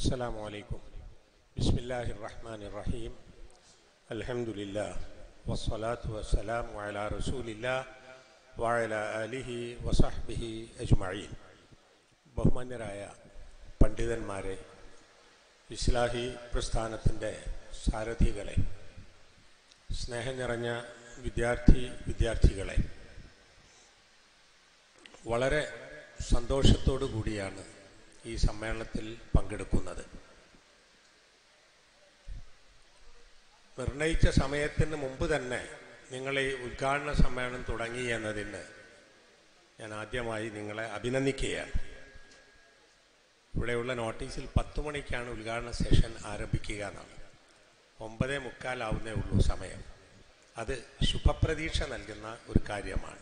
السلام عليكم بسم الله الرحمن الرحيم الحمد لله والصلاة والسلام على رسول الله وعلى آله وصحبه أجمعين ബഹുമാന്യരായ പണ്ഡിതന്മാരെ ഇസ്ലാഹി പ്രസ്ഥാനത്തിൻ്റെ സാരഥികളെ സ്നേഹം നിറഞ്ഞ വിദ്യാർത്ഥി വിദ്യാർത്ഥികളെ വളരെ സന്തോഷത്തോടു കൂടിയാണ് ഈ സമ്മേളനത്തിൽ പങ്കെടുക്കുന്നത് നിർണയിച്ച സമയത്തിന് മുമ്പ് തന്നെ നിങ്ങൾ ഈ ഉദ്ഘാടന സമ്മേളനം തുടങ്ങി എന്നതിന് ഞാൻ ആദ്യമായി നിങ്ങളെ അഭിനന്ദിക്കുകയാണ് ഇവിടെയുള്ള നോട്ടീസിൽ പത്ത് മണിക്കാണ് ഉദ്ഘാടന സെഷൻ ആരംഭിക്കുക എന്നാണ് ഒമ്പതേ മുക്കാലാവുന്നേ ഉള്ളൂ സമയം അത് ശുഭപ്രതീക്ഷ നൽകുന്ന ഒരു കാര്യമാണ്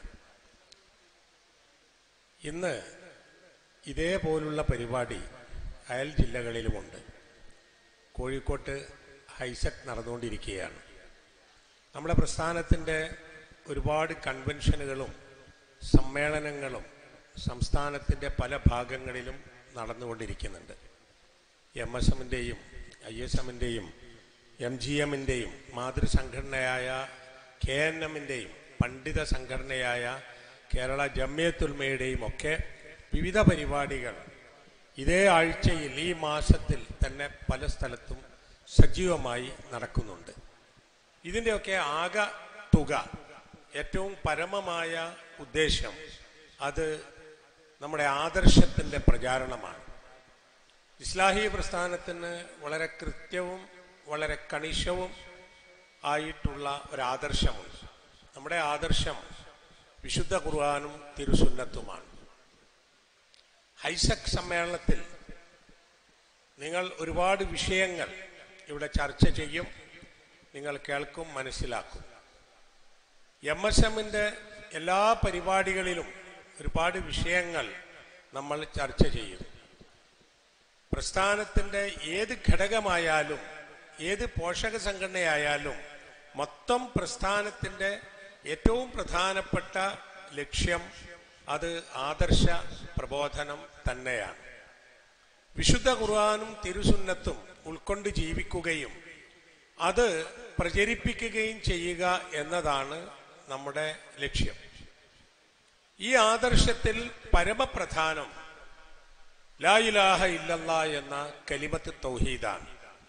ഇന്ന് ഇതേപോലുള്ള പരിപാടി അയൽ ജില്ലകളിലുമുണ്ട് കോഴിക്കോട്ട് ഹൈസെറ്റ് നടന്നുകൊണ്ടിരിക്കുകയാണ് നമ്മുടെ പ്രസ്ഥാനത്തിൻ്റെ ഒരുപാട് കൺവെൻഷനുകളും സമ്മേളനങ്ങളും സംസ്ഥാനത്തിൻ്റെ പല ഭാഗങ്ങളിലും നടന്നുകൊണ്ടിരിക്കുന്നുണ്ട് എം എസ് എമ്മിൻ്റെയും ഐ എസ് എമ്മിൻ്റെയും എം ജി എമ്മിൻ്റെയും മാതൃസംഘടനയായ കെ എൻ എമ്മിൻ്റെയും പണ്ഡിത സംഘടനയായ കേരള ജമ്മിയത്തുൽമയുടെയും ഒക്കെ വിവിധ പരിപാടികൾ ഇതേ ആഴ്ചയിൽ ഈ മാസത്തിൽ തന്നെ പല സ്ഥലത്തും സജീവമായി നടക്കുന്നുണ്ട് ഇതിൻ്റെയൊക്കെ ആകെ തുക ഏറ്റവും പരമമായ ഉദ്ദേശം അത് നമ്മുടെ ആദർശത്തിൻ്റെ പ്രചാരണമാണ് ഇസ്ലാഹി പ്രസ്ഥാനത്തിന് വളരെ കൃത്യവും വളരെ കണിശവും ആയിട്ടുള്ള ഒരാദർശമുണ്ട് നമ്മുടെ ആദർശം വിശുദ്ധ ഖുർആാനും തിരുസുന്നത്തുമാണ് ഹൈസക് സമ്മേളനത്തിൽ നിങ്ങൾ ഒരുപാട് വിഷയങ്ങൾ ഇവിടെ ചർച്ച ചെയ്യും നിങ്ങൾ കേൾക്കും മനസ്സിലാക്കും എം എസ് എമ്മിൻ്റെ എല്ലാ പരിപാടികളിലും ഒരുപാട് വിഷയങ്ങൾ നമ്മൾ ചർച്ച ചെയ്യും പ്രസ്ഥാനത്തിൻ്റെ ഏത് ഘടകമായാലും ഏത് പോഷക സംഘടനയായാലും മൊത്തം പ്രസ്ഥാനത്തിൻ്റെ ഏറ്റവും പ്രധാനപ്പെട്ട ലക്ഷ്യം അത് ആദർശ പ്രബോധനം തന്നെയാണ് വിശുദ്ധ ഖുർആാനും തിരുസുന്നത്തും ഉൾക്കൊണ്ട് ജീവിക്കുകയും അത് പ്രചരിപ്പിക്കുകയും ചെയ്യുക എന്നതാണ് നമ്മുടെ ലക്ഷ്യം ഈ ആദർശത്തിൽ പരമപ്രധാനം ലാ ഇലാഹ ഇല്ലല്ല എന്ന കലിമത്ത് തൗഹീദാണ്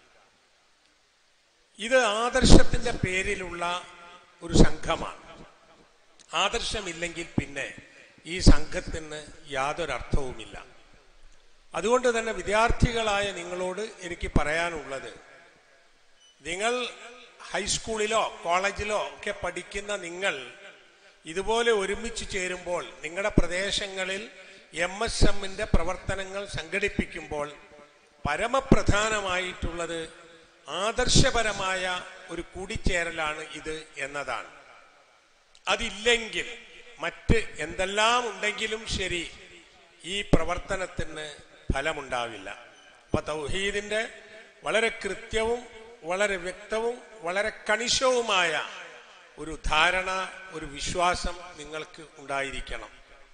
ഇത് ആദർശത്തിന്റെ പേരിലുള്ള ഒരു സംഘമാണ് ആദർശമില്ലെങ്കിൽ പിന്നെ ഈ സംഘത്തിന് യാതൊരർത്ഥവുമില്ല അതുകൊണ്ട് തന്നെ വിദ്യാർത്ഥികളായ നിങ്ങളോട് എനിക്ക് പറയാനുള്ളത് നിങ്ങൾ ഹൈസ്കൂളിലോ കോളേജിലോ ഒക്കെ പഠിക്കുന്ന നിങ്ങൾ ഇതുപോലെ ഒരുമിച്ച് ചേരുമ്പോൾ നിങ്ങളുടെ പ്രദേശങ്ങളിൽ എം എസ് എമ്മിന്റെ പ്രവർത്തനങ്ങൾ സംഘടിപ്പിക്കുമ്പോൾ പരമപ്രധാനമായിട്ടുള്ളത് ആദർശപരമായ ഒരു കൂടിച്ചേരലാണ് ഇത് എന്നതാണ് അതില്ലെങ്കിൽ മറ്റ് എന്തെല്ലാം ഉണ്ടെങ്കിലും ശരി ഈ പ്രവർത്തനത്തിന് ഫലമുണ്ടാവില്ല അപ്പൊ തൗഹീദിന്റെ വളരെ കൃത്യവും വളരെ വ്യക്തവും വളരെ കണിശവുമായ ഒരു ധാരണ ഒരു വിശ്വാസം നിങ്ങൾക്ക് ഉണ്ടായിരിക്കണം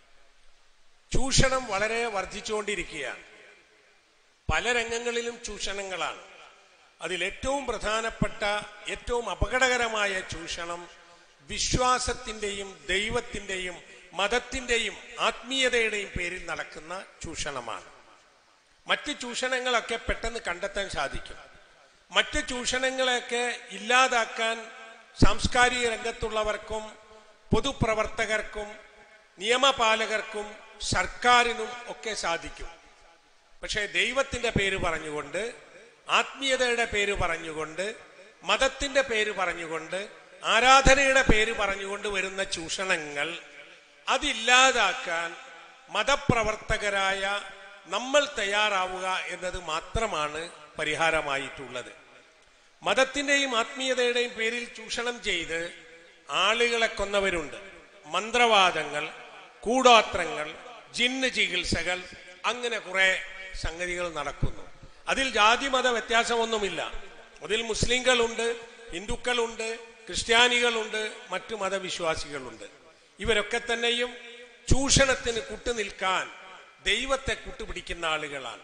ചൂഷണം വളരെ വർദ്ധിച്ചുകൊണ്ടിരിക്കുകയാണ് പല രംഗങ്ങളിലും ചൂഷണങ്ങളാണ് അതിൽ ഏറ്റവും പ്രധാനപ്പെട്ട ഏറ്റവും അപകടകരമായ ചൂഷണം വിശ്വാസത്തിന്റെയും ദൈവത്തിന്റെയും മതത്തിന്റെയും ആത്മീയതയുടെയും പേരിൽ നടക്കുന്ന ചൂഷണമാണ് മറ്റ് ചൂഷണങ്ങളൊക്കെ പെട്ടെന്ന് കണ്ടെത്താൻ സാധിക്കും മറ്റ് ചൂഷണങ്ങളെയൊക്കെ ഇല്ലാതാക്കാൻ സാംസ്കാരിക രംഗത്തുള്ളവർക്കും പൊതുപ്രവർത്തകർക്കും നിയമപാലകർക്കും സർക്കാരിനും ഒക്കെ സാധിക്കും പക്ഷേ ദൈവത്തിന്റെ പേര് പറഞ്ഞുകൊണ്ട് ആത്മീയതയുടെ പേര് പറഞ്ഞുകൊണ്ട് മതത്തിന്റെ പേര് പറഞ്ഞുകൊണ്ട് ആരാധനയുടെ പേര് പറഞ്ഞുകൊണ്ട് വരുന്ന ചൂഷണങ്ങൾ അതില്ലാതാക്കാൻ മതപ്രവർത്തകരായ നമ്മൾ തയ്യാറാവുക എന്നത് മാത്രമാണ് പരിഹാരമായിട്ടുള്ളത് മതത്തിന്റെയും ആത്മീയതയുടെയും പേരിൽ ചൂഷണം ചെയ്ത് ആളുകളെ കൊന്നവരുണ്ട് മന്ത്രവാദങ്ങൾ കൂടോത്രങ്ങൾ ജിന്ന് ചികിത്സകൾ അങ്ങനെ കുറെ സംഗതികൾ നടക്കുന്നു അതിൽ ജാതി മത വ്യത്യാസമൊന്നുമില്ല അതിൽ മുസ്ലിങ്ങളുണ്ട് ഹിന്ദുക്കളുണ്ട് ക്രിസ്ത്യാനികളുണ്ട് മറ്റു മതവിശ്വാസികളുണ്ട് ഇവരൊക്കെ തന്നെയും ചൂഷണത്തിന് കൂട്ടുനിൽക്കാൻ ദൈവത്തെ കൂട്ടുപിടിക്കുന്ന ആളുകളാണ്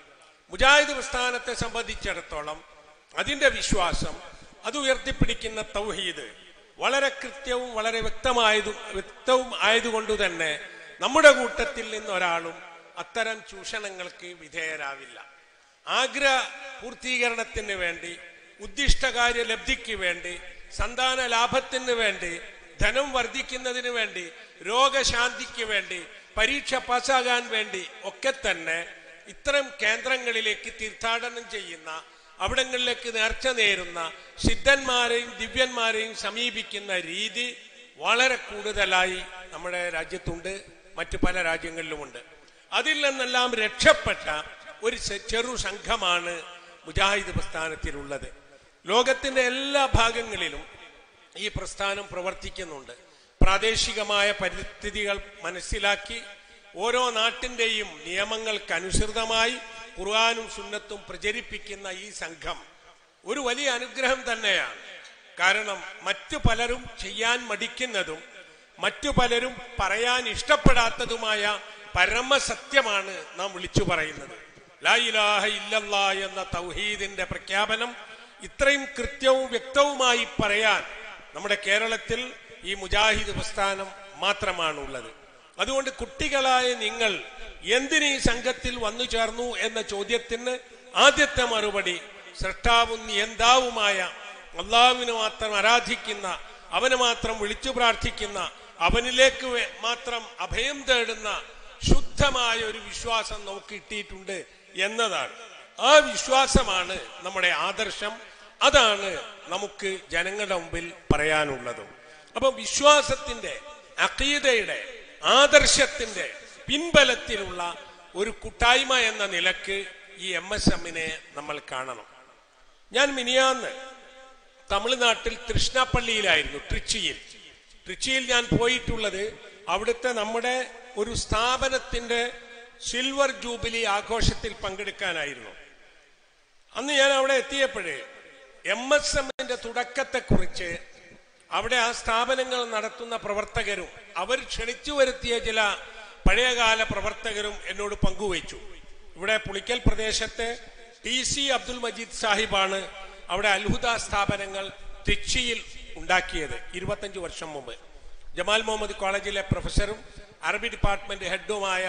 മുജാഹിദ് പ്രസ്ഥാനത്തെ സംബന്ധിച്ചിടത്തോളം അതിന്റെ വിശ്വാസം അത് ഉയർത്തിപ്പിടിക്കുന്ന തൗഹീദ് വളരെ കൃത്യവും വളരെ വ്യക്തമായതും വ്യക്തവും ആയതുകൊണ്ട് തന്നെ നമ്മുടെ കൂട്ടത്തിൽ നിന്ന് ഒരാളും അത്തരം ചൂഷണങ്ങൾക്ക് വിധേയരാവില്ല ആഗ്രഹ പൂർത്തീകരണത്തിന് വേണ്ടി ഉദ്ദിഷ്ടകാര്യ ലബ്ധിക്ക് വേണ്ടി സന്താന ലാഭത്തിന് വേണ്ടി ധനം വർദ്ധിക്കുന്നതിന് വേണ്ടി രോഗശാന്തിക്ക് വേണ്ടി പരീക്ഷ പാസ്സാകാൻ വേണ്ടി ഒക്കെ തന്നെ ഇത്തരം കേന്ദ്രങ്ങളിലേക്ക് തീർത്ഥാടനം ചെയ്യുന്ന അവിടങ്ങളിലേക്ക് നേർച്ച നേരുന്ന സിദ്ധന്മാരെയും ദിവ്യന്മാരെയും സമീപിക്കുന്ന രീതി വളരെ കൂടുതലായി നമ്മുടെ രാജ്യത്തുണ്ട് മറ്റു പല രാജ്യങ്ങളിലുമുണ്ട് അതിൽ നിന്നെല്ലാം രക്ഷപ്പെട്ട ഒരു ചെ- ചെറു സംഘമാണ് മുജാഹിദ് പ്രസ്ഥാനത്തിലുള്ളത് ലോകത്തിന്റെ എല്ലാ ഭാഗങ്ങളിലും ഈ പ്രസ്ഥാനം പ്രവർത്തിക്കുന്നുണ്ട് പ്രാദേശികമായ പരിസ്ഥിതികൾ മനസ്സിലാക്കി ഓരോ നാട്ടിന്റെയും നിയമങ്ങൾക്കനുസൃതമായി ഖുർആാനും സുന്നത്തും പ്രചരിപ്പിക്കുന്ന ഈ സംഘം ഒരു വലിയ അനുഗ്രഹം തന്നെയാണ് കാരണം മറ്റു പലരും ചെയ്യാൻ മടിക്കുന്നതും മറ്റു പലരും പറയാൻ ഇഷ്ടപ്പെടാത്തതുമായ പരമസത്യമാണ് നാം വിളിച്ചു പറയുന്നത് ലാ ഇലാഹ ഇല്ലല്ലാ എന്ന തൗഹീദിന്റെ പ്രഖ്യാപനം ഇത്രയും കൃത്യവും വ്യക്തവുമായി പറയാൻ നമ്മുടെ കേരളത്തിൽ ഈ മുജാഹിദ് പ്രസ്ഥാനം മാത്രമാണ് ഉള്ളത് അതുകൊണ്ട് കുട്ടികളായ നിങ്ങൾ എന്തിന് ഈ സംഘത്തിൽ വന്നു ചേർന്നു എന്ന ചോദ്യത്തിന് ആദ്യത്തെ മറുപടി സൃഷ്ടാവും നിയന്താവുമായ അള്ളാഹുവിനെ മാത്രം ആരാധിക്കുന്ന അവനെ മാത്രം വിളിച്ചു പ്രാർത്ഥിക്കുന്ന അവനിലേക്ക് വേ- മാത്രം അഭയം തേടുന്ന ശുദ്ധമായ ഒരു വിശ്വാസം നമുക്ക് കിട്ടിയിട്ടുണ്ട് എന്നതാണ് ആ വിശ്വാസമാണ് നമ്മുടെ ആദർശം അതാണ് നമുക്ക് ജനങ്ങളുടെ മുമ്പിൽ പറയാനുള്ളതും അപ്പൊ വിശ്വാസത്തിന്റെ അഖീദയുടെ ആദർശത്തിന്റെ പിൻബലത്തിലുള്ള ഒരു കൂട്ടായ്മ എന്ന നിലക്ക് ഈ എം എസ് എമ്മിനെ നമ്മൾ കാണണം ഞാൻ മിനിയാന്ന് തമിഴ്നാട്ടിൽ തൃഷ്ണപ്പള്ളിയിലായിരുന്നു ട്രിച്ചിയിൽ ട്രിച്ചിയിൽ ഞാൻ പോയിട്ടുള്ളത് അവിടുത്തെ നമ്മുടെ ഒരു സ്ഥാപനത്തിന്റെ സിൽവർ ജൂബിലി ആഘോഷത്തിൽ പങ്കെടുക്കാനായിരുന്നു അന്ന് ഞാൻ അവിടെ എത്തിയപ്പോഴേ എം എസ് എമ്മിന്റെ തുടക്കത്തെക്കുറിച്ച് അവിടെ ആ സ്ഥാപനങ്ങൾ നടത്തുന്ന പ്രവർത്തകരും അവർ ക്ഷണിച്ചു വരുത്തിയ ചില പഴയകാല പ്രവർത്തകരും എന്നോട് പങ്കുവച്ചു ഇവിടെ പുളിക്കൽ പ്രദേശത്തെ ടി സി അബ്ദുൽ മജീദ് സാഹിബാണ് അവിടെ അൽഹുദ സ്ഥാപനങ്ങൾ തിച്ചിയിൽ ഉണ്ടാക്കിയത് ഇരുപത്തഞ്ച് വർഷം മുമ്പ് ജമാൽ മുഹമ്മദ് കോളേജിലെ പ്രൊഫസറും അറബി ഡിപ്പാർട്ട്മെന്റ് ഹെഡുമായ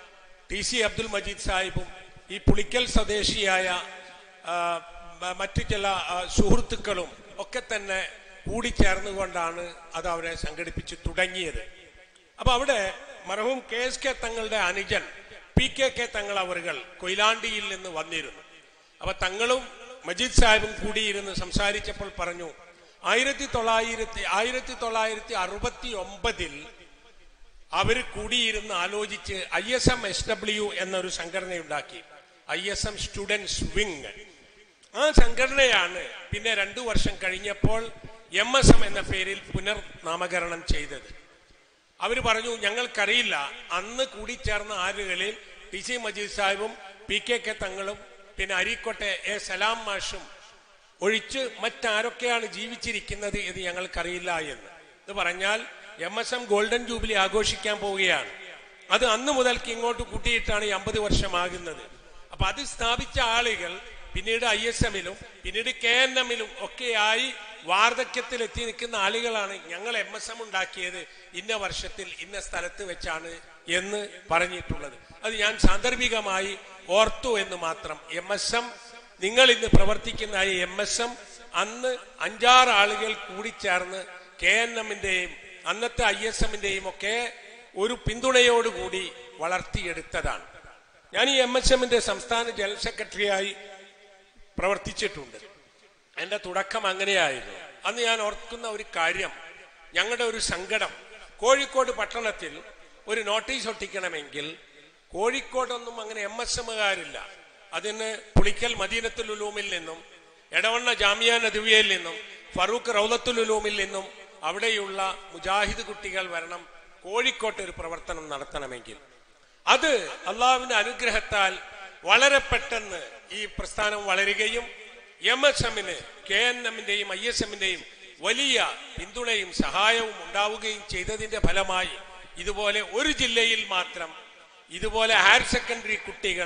ടി സി അബ്ദുൽ മജീദ് സാഹിബും ഈ പുളിക്കൽ സ്വദേശിയായ ആ, മ- മറ്റു ചില ആ, സുഹൃത്തുക്കളും ഒക്കെ തന്നെ കൂടിച്ചേർന്നുകൊണ്ടാണ് അത് അവരെ സംഘടിപ്പിച്ച് തുടങ്ങിയത് അപ്പൊ അവിടെ മറഹൂം കെ എസ് കെ തങ്ങളുടെ അനുജൻ പി കെ കെ തങ്ങൾ അവറുകൾ കൊയിലാണ്ടിയിൽ നിന്ന് വന്നിരുന്നു അപ്പൊ തങ്ങളും മജീദ് സാഹിബും കൂടിയിരുന്ന് സംസാരിച്ചപ്പോൾ പറഞ്ഞു ആയിരത്തി തൊള്ളായിരത്തി ആയിരത്തി തൊള്ളായിരത്തി അറുപത്തി ഒമ്പതിൽ അവർ കൂടിയിരുന്ന് ആലോചിച്ച് I S M S W എന്നൊരു സംഘടനയുണ്ടാക്കി I S M students wing ആ സംഘടനയാണ് പിന്നെ രണ്ടു വർഷം കഴിഞ്ഞപ്പോൾ എം എസ് എം എന്ന പേരിൽ പുനർനാമകരണം ചെയ്തത് അവർ പറഞ്ഞു ഞങ്ങൾക്കറിയില്ല അന്ന് കൂടിച്ചേർന്ന ആളുകളിൽ ടി സി മജീദ് സാഹിബും പി കെ കെ തങ്ങളും പിന്നെ അരീക്കോട്ടെ എ സലാം മാഷും ഒഴിച്ച് മറ്റാരൊക്കെയാണ് ജീവിച്ചിരിക്കുന്നത് എന്ന് ഞങ്ങൾക്കറിയില്ല എന്ന് ഇത് പറഞ്ഞാൽ M S M golden jubilee ആഘോഷിക്കാൻ പോവുകയാണ് അത് അന്ന് മുതൽക്ക് ഇങ്ങോട്ട് കൂട്ടിയിട്ടാണ് ഈ അമ്പത് വർഷമാകുന്നത് അപ്പൊ അത് സ്ഥാപിച്ച ആളുകൾ പിന്നീട് ഐ എസ് എമ്മിലും പിന്നീട് കെ എൻ എമ്മിലും ഒക്കെയായി വാർദ്ധക്യത്തിൽ എത്തി നിൽക്കുന്ന ആളുകളാണ് ഞങ്ങൾ എം എസ് എം ഉണ്ടാക്കിയത് ഇന്ന വർഷത്തിൽ ഇന്ന സ്ഥലത്ത് വെച്ചാണ് എന്ന് പറഞ്ഞിട്ടുള്ളത് അത് ഞാൻ സാന്ദർഭികമായി ഓർത്തു എന്ന് മാത്രം എം എസ് എം നിങ്ങൾ ഇന്ന് പ്രവർത്തിക്കുന്ന ഈ എം എസ് എം അന്ന് അഞ്ചാറ് ആളുകൾ കൂടിച്ചേർന്ന് കെ എൻ എമ്മിന്റെയും അന്നത്തെ ഐ എസ് എമ്മിന്റെയും ഒക്കെ ഒരു പിന്തുണയോടുകൂടി വളർത്തിയെടുത്തതാണ് ഞാൻ ഈ എം എസ് എമ്മിന്റെ സംസ്ഥാന ജനറൽ സെക്രട്ടറിയായി പ്രവർത്തിച്ചിട്ടുണ്ട് എന്റെ തുടക്കം അങ്ങനെയായിരുന്നു അന്ന് ഞാൻ ഓർക്കുന്ന ഒരു കാര്യം ഞങ്ങളുടെ ഒരു സങ്കടം കോഴിക്കോട് പട്ടണത്തിൽ ഒരു നോട്ടീസ് ഒട്ടിക്കണമെങ്കിൽ കോഴിക്കോടൊന്നും അങ്ങനെ എം എസ് എമ്മുകാരില്ല അതിന് പുളിക്കൽ മദീനത്തുൽ ഉലൂമിൽ നിന്നും എടവണ്ണ ജാമിയ നദുവിയയിൽ നിന്നും ഫറൂഖ് റൗലത്തുൽ ഉലൂമിൽ നിന്നും അവിടെയുള്ള മുജാഹിദ് കുട്ടികൾ വരണം കോഴിക്കോട്ട് ഒരു പ്രവർത്തനം നടത്തണമെങ്കിൽ അത് അള്ളാഹുവിന്റെ അനുഗ്രഹത്താൽ വളരെ പെട്ടെന്ന് ഈ പ്രസ്ഥാനം വളരുകയും എം എസ് എമ്മിന് കെ എൻ എമ്മിന്റെയും ഐ എസ് എമ്മിന്റെയും വലിയ പിന്തുണയും സഹായവും ഉണ്ടാവുകയും ചെയ്തതിന്റെ ഫലമായി ഇതുപോലെ ഒരു ജില്ലയിൽ മാത്രം ഇതുപോലെ ഹയർ സെക്കൻഡറി കുട്ടികൾ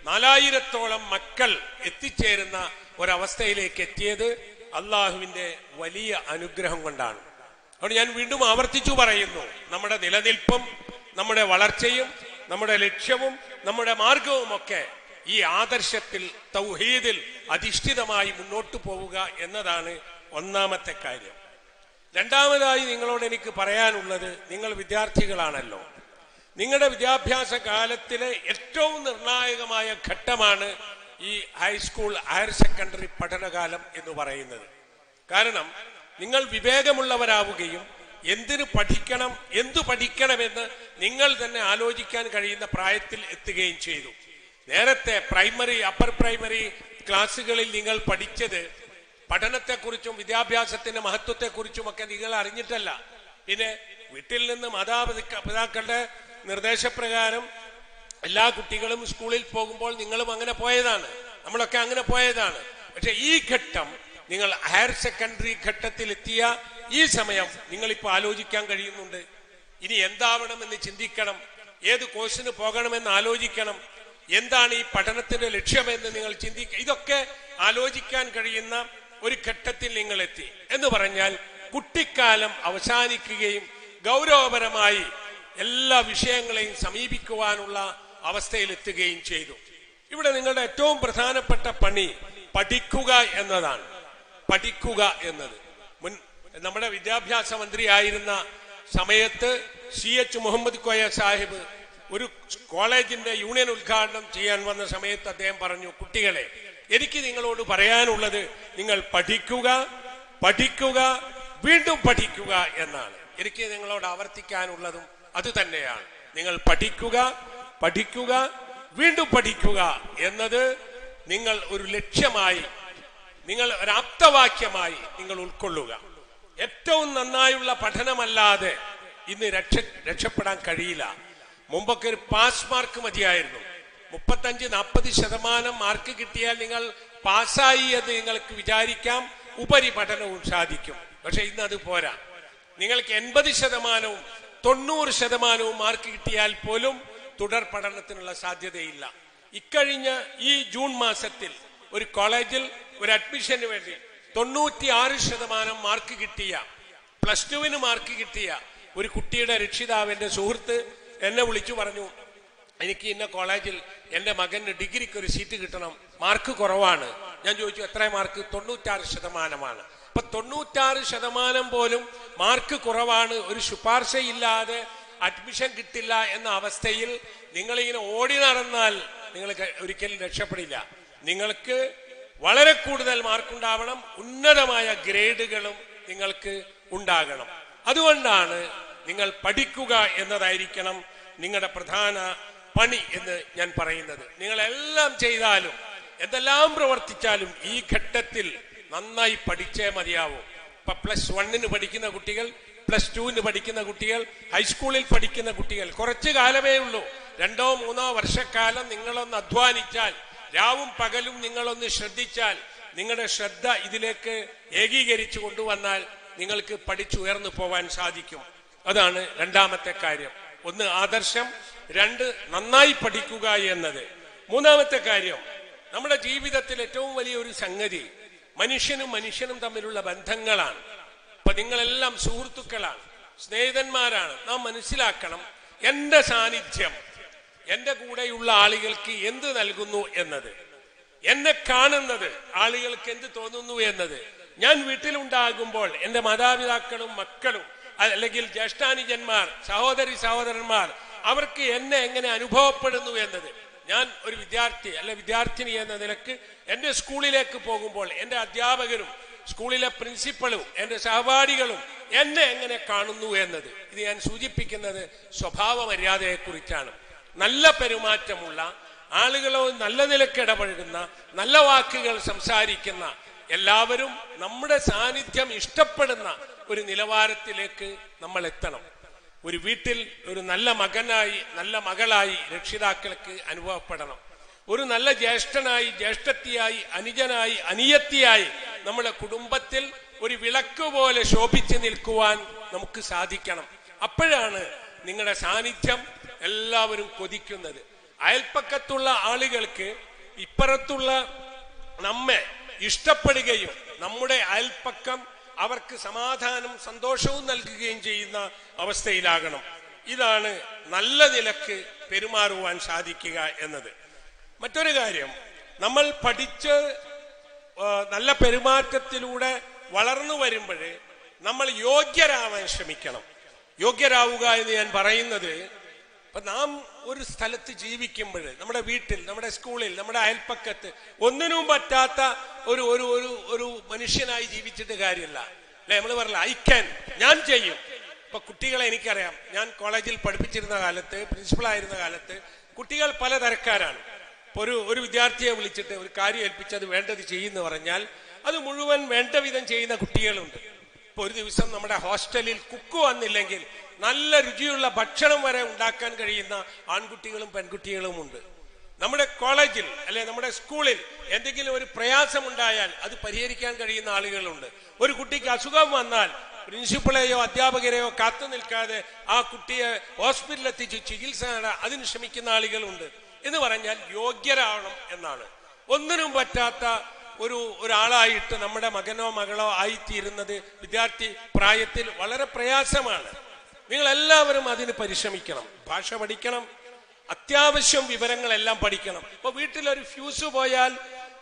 നാലായിരത്തോളം മക്കൾ എത്തിച്ചേരുന്ന ഒരവസ്ഥയിലേക്ക് എത്തിയത് അള്ളാഹുവിന്റെ വലിയ അനുഗ്രഹം കൊണ്ടാണ് അതുകൊണ്ട് ഞാൻ വീണ്ടും ആവർത്തിച്ചു പറയുന്നു നമ്മുടെ നിലനിൽപ്പും നമ്മുടെ വളർച്ചയും നമ്മുടെ ലക്ഷ്യവും നമ്മുടെ മാർഗവുമൊക്കെ ഈ ആദർശത്തിൽ തൗഹീദിൽ അധിഷ്ഠിതമായി മുന്നോട്ടു പോവുക എന്നതാണ് ഒന്നാമത്തെ കാര്യം രണ്ടാമതായി നിങ്ങളോട് എനിക്ക് പറയാനുള്ളത് നിങ്ങൾ വിദ്യാർത്ഥികളാണല്ലോ നിങ്ങളുടെ വിദ്യാഭ്യാസ കാലത്തിലെ ഏറ്റവും നിർണായകമായ ഘട്ടമാണ് ഈ ഹൈസ്കൂൾ ഹയർ സെക്കൻഡറി പഠനകാലം എന്ന് പറയുന്നത് കാരണം നിങ്ങൾ വിവേകമുള്ളവരാവുകയും എന്തിനു പഠിക്കണം എന്തു പഠിക്കണമെന്ന് നിങ്ങൾ തന്നെ ആലോചിക്കാൻ കഴിയുന്ന പ്രായത്തിൽ എത്തുകയും ചെയ്തു നേരത്തെ പ്രൈമറി അപ്പർ പ്രൈമറി ക്ലാസ്സുകളിൽ നിങ്ങൾ പഠിച്ചത് പഠനത്തെക്കുറിച്ചും വിദ്യാഭ്യാസത്തിന്റെ മഹത്വത്തെക്കുറിച്ചുമൊക്കെ നിങ്ങൾ അറിഞ്ഞിട്ടല്ല പിന്നെ വീട്ടിൽ നിന്ന് മാതാപിതാക്ക പിതാക്കളുടെ നിർദ്ദേശപ്രകാരം എല്ലാ കുട്ടികളും സ്കൂളിൽ പോകുമ്പോൾ നിങ്ങളും അങ്ങനെ പോയതാണ് നമ്മളൊക്കെ അങ്ങനെ പോയതാണ് പക്ഷെ ഈ ഘട്ടം നിങ്ങൾ ഹയർ സെക്കൻഡറി ഘട്ടത്തിൽ എത്തിയ ഈ സമയം നിങ്ങളിപ്പോൾ ആലോചിക്കാൻ കഴിയുന്നുണ്ട് ഇനി എന്താവണമെന്ന് ചിന്തിക്കണം ഏത് കോഴ്സിന് പോകണമെന്ന് ആലോചിക്കണം എന്താണ് ഈ പഠനത്തിന്റെ ലക്ഷ്യമെന്ന് നിങ്ങൾ ചിന്തിക്കുക ഇതൊക്കെ ആലോചിക്കാൻ കഴിയുന്ന ഒരു ഘട്ടത്തിൽ നിങ്ങൾ എത്തി എന്ന് പറഞ്ഞാൽ കുട്ടിക്കാലം അവസാനിക്കുകയും ഗൗരവപരമായി എല്ലാ വിഷയങ്ങളെയും സമീപിക്കുവാനുള്ള അവസ്ഥയിലെത്തുകയും ചെയ്തു ഇവിടെ നിങ്ങളുടെ ഏറ്റവും പ്രധാനപ്പെട്ട പണി പഠിക്കുക എന്നതാണ് പഠിക്കുക എന്നത് മുൻ നമ്മുടെ വിദ്യാഭ്യാസ മന്ത്രിയായിരുന്ന സമയത്ത് സി എച്ച് മുഹമ്മദ് കോയ സാഹിബ് ഒരു കോളേജിന്റെ യൂണിയൻ ഉദ്ഘാടനം ചെയ്യാൻ വന്ന സമയത്ത് അദ്ദേഹം പറഞ്ഞു കുട്ടികളെ എനിക്ക് നിങ്ങളോട് പറയാനുള്ളത് നിങ്ങൾ പഠിക്കുക പഠിക്കുക വീണ്ടും പഠിക്കുക എന്നാണ് എനിക്ക് നിങ്ങളോട് ആവർത്തിക്കാനുള്ളതും അത് തന്നെയാണ് നിങ്ങൾ പഠിക്കുക പഠിക്കുക വീണ്ടും പഠിക്കുക എന്നത് നിങ്ങൾ ഒരു ലക്ഷ്യമായി നിങ്ങൾ ഒരു ആപ്തവാക്യമായി നിങ്ങൾ ഉൾക്കൊള്ളുക ഏറ്റവും നന്നായുള്ള പഠനമല്ലാതെ ഇന്ന് രക്ഷ രക്ഷപ്പെടാൻ കഴിയില്ല മുമ്പൊക്കെ ഒരു പാസ് മാർക്ക് മതിയായിരുന്നു മുപ്പത്തഞ്ച് നാൽപ്പത് ശതമാനം മാർക്ക് കിട്ടിയാൽ നിങ്ങൾ പാസ്സായി എന്ന് നിങ്ങൾക്ക് വിചാരിക്കാം ഉപരിപഠനവും സാധിക്കും പക്ഷെ ഇന്ന് അത് പോരാ നിങ്ങൾക്ക് എൺപത് ശതമാനവും തൊണ്ണൂറ് ശതമാനവും മാർക്ക് കിട്ടിയാൽ പോലും തുടർ പഠനത്തിനുള്ള സാധ്യതയില്ല ഇക്കഴിഞ്ഞ ഈ ജൂൺ മാസത്തിൽ ഒരു കോളേജിൽ ഒരു അഡ്മിഷന് വേണ്ടി തൊണ്ണൂറ്റി ആറ് ശതമാനം മാർക്ക് കിട്ടിയ പ്ലസ് ടുവിന് മാർക്ക് കിട്ടിയ ഒരു കുട്ടിയുടെ രക്ഷിതാവിന്റെ സുഹൃത്ത് എന്നെ വിളിച്ചു പറഞ്ഞു എനിക്ക് ഇന്ന കോളേജിൽ എന്റെ മകന് ഡിഗ്രിക്ക് ഒരു സീറ്റ് കിട്ടണം മാർക്ക് കുറവാണ് ഞാൻ ചോദിച്ചു എത്ര മാർക്ക് തൊണ്ണൂറ്റാറ് ശതമാനമാണ് അപ്പൊ തൊണ്ണൂറ്റാറ് ശതമാനം പോലും മാർക്ക് കുറവാണ് ഒരു ശുപാർശയില്ലാതെ അഡ്മിഷൻ കിട്ടില്ല എന്ന അവസ്ഥയിൽ നിങ്ങളിങ്ങനെ ഓടി നടന്നാൽ നിങ്ങൾ ഒരിക്കലും രക്ഷപ്പെടില്ല നിങ്ങൾക്ക് വളരെ കൂടുതൽ മാർക്കുണ്ടാവണം ഉന്നതമായ ഗ്രേഡുകളും നിങ്ങൾക്ക് ഉണ്ടാകണം അതുകൊണ്ടാണ് നിങ്ങൾ പഠിക്കുക എന്നതായിരിക്കണം നിങ്ങളുടെ പ്രധാന പണി എന്ന് ഞാൻ പറയുന്നത് നിങ്ങൾ എല്ലാം ചെയ്താലും എന്തെല്ലാം പ്രവർത്തിച്ചാലും ഈ ഘട്ടത്തിൽ നന്നായി പഠിച്ചേ മതിയാവൂ ഇപ്പൊ പ്ലസ് വണ്ണിന് പഠിക്കുന്ന കുട്ടികൾ പ്ലസ് ടുവിന് പഠിക്കുന്ന കുട്ടികൾ ഹൈസ്കൂളിൽ പഠിക്കുന്ന കുട്ടികൾ കുറച്ചു കാലമേ ഉള്ളൂ രണ്ടോ മൂന്നോ വർഷക്കാലം നിങ്ങളൊന്ന് അധ്വാനിച്ചാൽ രാവും പകലും നിങ്ങളൊന്ന് ശ്രദ്ധിച്ചാൽ നിങ്ങളുടെ ശ്രദ്ധ ഇതിലേക്ക് ഏകീകരിച്ചു കൊണ്ടുവന്നാൽ നിങ്ങൾക്ക് പഠിച്ചുയർന്നു പോവാൻ സാധിക്കും അതാണ് രണ്ടാമത്തെ കാര്യം ഒന്ന് ആദർശം രണ്ട് നന്നായി പഠിക്കുക എന്നത് മൂന്നാമത്തെ കാര്യം നമ്മുടെ ജീവിതത്തിൽ ഏറ്റവും വലിയ ഒരു സംഗതി മനുഷ്യനും മനുഷ്യനും തമ്മിലുള്ള ബന്ധങ്ങളാണ് അപ്പൊ നിങ്ങളെല്ലാം സുഹൃത്തുക്കളാണ് സ്നേഹിതന്മാരാണ് നാം മനസ്സിലാക്കണം എന്റെ സാന്നിധ്യം എന്റെ കൂടെയുള്ള ആളുകൾക്ക് എന്ത് നൽകുന്നു എന്നത് എന്നെ കാണുന്നത് ആളുകൾക്ക് എന്ത് തോന്നുന്നു എന്നത് ഞാൻ വീട്ടിലുണ്ടാകുമ്പോൾ എന്റെ മാതാപിതാക്കളും മക്കളും അല്ലെങ്കിൽ ജ്യേഷ്ഠാനുജന്മാർ സഹോദരി സഹോദരന്മാർ അവർക്ക് എന്നെ എങ്ങനെ അനുഭവപ്പെടുന്നു എന്നത് ഞാൻ ഒരു വിദ്യാർത്ഥി അല്ലെ വിദ്യാർത്ഥിനി എന്ന നിലക്ക് എന്റെ സ്കൂളിലേക്ക് പോകുമ്പോൾ എന്റെ അധ്യാപകരും സ്കൂളിലെ പ്രിൻസിപ്പളും എന്റെ സഹപാഠികളും എന്നെ എങ്ങനെ കാണുന്നു എന്നത് ഇത് ഞാൻ സൂചിപ്പിക്കുന്നത് സ്വഭാവ മര്യാദയെ കുറിച്ചാണ് നല്ല പെരുമാറ്റമുള്ള ആളുകളോ നല്ല നിലക്ക് ഇടപഴകുന്ന നല്ല വാക്കുകൾ സംസാരിക്കുന്ന എല്ലാവരും നമ്മുടെ സാന്നിധ്യം ഇഷ്ടപ്പെടുന്ന ഒരു നിലവാരത്തിലേക്ക് നമ്മൾ എത്തണം ഒരു വീട്ടിൽ ഒരു നല്ല മകനായി നല്ല മകളായി രക്ഷിതാക്കൾക്ക് അനുഭവപ്പെടണം ഒരു നല്ല ജ്യേഷ്ഠനായി ജ്യേഷ്ഠത്തിയായി അനുജനായി അനിയത്തിയായി നമ്മുടെ കുടുംബത്തിൽ ഒരു വിളക്ക് പോലെ ശോഭിച്ചു നിൽക്കുവാൻ നമുക്ക് സാധിക്കണം അപ്പോഴാണ് നിങ്ങളുടെ സാന്നിധ്യം എല്ലാവരും കൊതിക്കുന്നത് അയൽപ്പക്കത്തുള്ള ആളുകൾക്ക് ഇപ്പുറത്തുള്ള നമ്മെ ഇഷ്ടപ്പെടുകയും നമ്മുടെ അയൽപ്പക്കം അവർക്ക് സമാധാനം സന്തോഷവും നൽകുകയും ചെയ്യുന്ന അവസ്ഥയിലാകണം ഇതാണ് നല്ല നിലക്ക് പെരുമാറുവാൻ സാധിക്കുക എന്നത് മറ്റൊരു കാര്യം നമ്മൾ പഠിച്ച് ആ, നല്ല പെരുമാറ്റത്തിലൂടെ വളർന്നു വരുമ്പോൾ നമ്മൾ യോഗ്യരാവാൻ ശ്രമിക്കണം യോഗ്യരാവുക എന്ന് ഞാൻ പറയുന്നത് ഇപ്പൊ നാം ഒരു സ്ഥലത്ത് ജീവിക്കുമ്പോൾ നമ്മുടെ വീട്ടിൽ നമ്മുടെ സ്കൂളിൽ നമ്മുടെ അയൽപ്പക്കത്ത് ഒന്നിനും പറ്റാത്ത ഒരു ഒരു ഒരു ഒരു മനുഷ്യനായി ജീവിച്ചിട്ട് കാര്യമില്ല അല്ലെ നമ്മൾ പറയില്ല ഐ ക്യാൻ ഞാൻ ചെയ്യും ഇപ്പൊ കുട്ടികളെ എനിക്കറിയാം ഞാൻ കോളേജിൽ പഠിപ്പിച്ചിരുന്ന കാലത്ത് പ്രിൻസിപ്പൾ ആയിരുന്ന കാലത്ത് കുട്ടികൾ പലതരക്കാരാണ് ഇപ്പൊ ഒരു ഒരു വിദ്യാർത്ഥിയെ വിളിച്ചിട്ട് ഒരു കാര്യം ഏൽപ്പിച്ചത് വേണ്ടത് ചെയ്യുന്നു പറഞ്ഞാൽ അത് മുഴുവൻ വേണ്ട വിധം ചെയ്യുന്ന കുട്ടികളുണ്ട് ഇപ്പൊ ഒരു ദിവസം നമ്മുടെ ഹോസ്റ്റലിൽ കുക്ക് വന്നില്ലെങ്കിൽ നല്ല രുചിയുള്ള ഭക്ഷണം വരെ ഉണ്ടാക്കാൻ കഴിയുന്ന ആൺകുട്ടികളും പെൺകുട്ടികളും ഉണ്ട് നമ്മുടെ കോളേജിൽ അല്ലെ നമ്മുടെ സ്കൂളിൽ എന്തെങ്കിലും ഒരു പ്രയാസമുണ്ടായാൽ അത് പരിഹരിക്കാൻ കഴിയുന്ന ആളുകളുണ്ട് ഒരു കുട്ടിക്ക് അസുഖം വന്നാൽ പ്രിൻസിപ്പളെയോ അധ്യാപകരെയോ കാത്തു നിൽക്കാതെ ആ കുട്ടിയെ ഹോസ്പിറ്റലിൽ എത്തിച്ച് ചികിത്സ നേടാൻ അതിന് ശ്രമിക്കുന്ന ആളുകളുണ്ട് എന്ന് പറഞ്ഞാൽ യോഗ്യരാവണം എന്നാണ് ഒന്നിനും പറ്റാത്ത ഒരു ഒരാളായിട്ട് നമ്മുടെ മകനോ മകളോ ആയിത്തീരുന്നത് വിദ്യാർത്ഥി പ്രായത്തിൽ വളരെ പ്രയാസമാണ് നിങ്ങൾ എല്ലാവരും അതിന് പരിശ്രമിക്കണം ഭാഷ പഠിക്കണം അത്യാവശ്യം വിവരങ്ങളെല്ലാം പഠിക്കണം ഇപ്പൊ വീട്ടിലൊരു ഫ്യൂസ് പോയാൽ